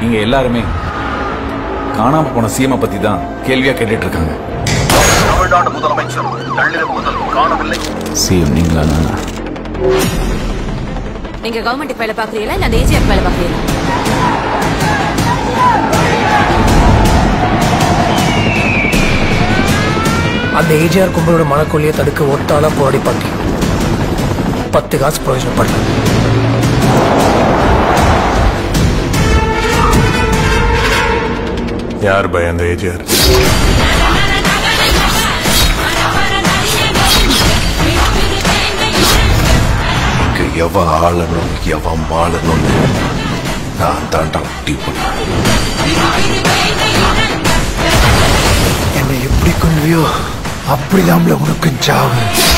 இங்க எல்லாருமே காணாம போன சீமை பத்தி தான் கேள்வியா கேட்டுட்டு இருக்காங்க தமிழ்நாடு முதலமைச்சர் நள்ளிரவு முதல் காணவில்லை சிஎம் நீங்களா நானா நீங்க கவர்மெண்ட் வேலை பாக்குறீங்களா இல்ல அந்த ஏஜிஎஃப் வேலை பாக்குறீங்களா அந்த ஏஜிஆர் கும்பலோட மனக்கொல்லியை தடுக்க ஒத்தாளா போராடி பார்த்தேன் பத்து காசு பிரயோஜனப்படல யார் பய அந்த ஏஜிஆர் இங்கு எவன் ஆளணும் எவன் மாளணும்னு நான் தாண்டா முடிவு பண்ணேன் என்னை எப்படி கொள்வியோ அப்படிதான்ல உனக்கு சாவு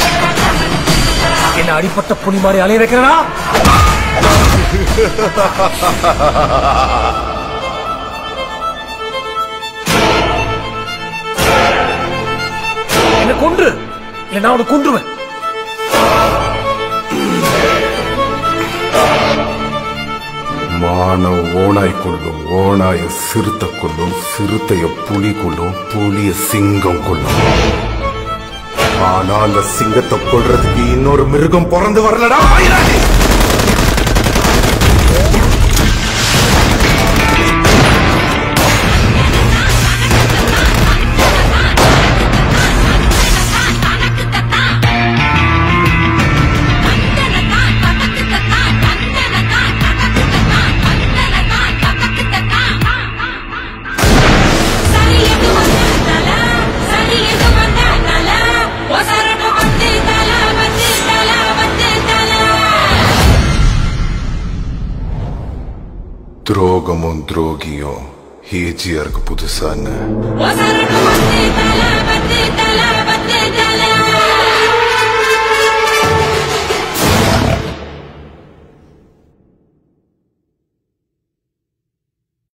என்ன அடிப்பட்ட புலி மாதிரி அலைய வைக்கிறனா என்ன கொன்று இல்லைன்னா அவனை கொன்றுவேன் மான ஓனாய் கொள்ளும் ஓனாய சிறுத்தை கொள்ளும் சிறுத்தைய புலி கொள்ளும் புலிய சிங்கம் கொள்ளும் ஆனா அந்த சிங்கத்தை கொல்றதுக்கு இன்னொரு மிருகம் பிறந்து வரலடா மயிலாடி துரோகமும் துரோகியும் ஏஜியாருக்கு புதுசான்னு ஒசரட்டு வந்து தல வந்து தல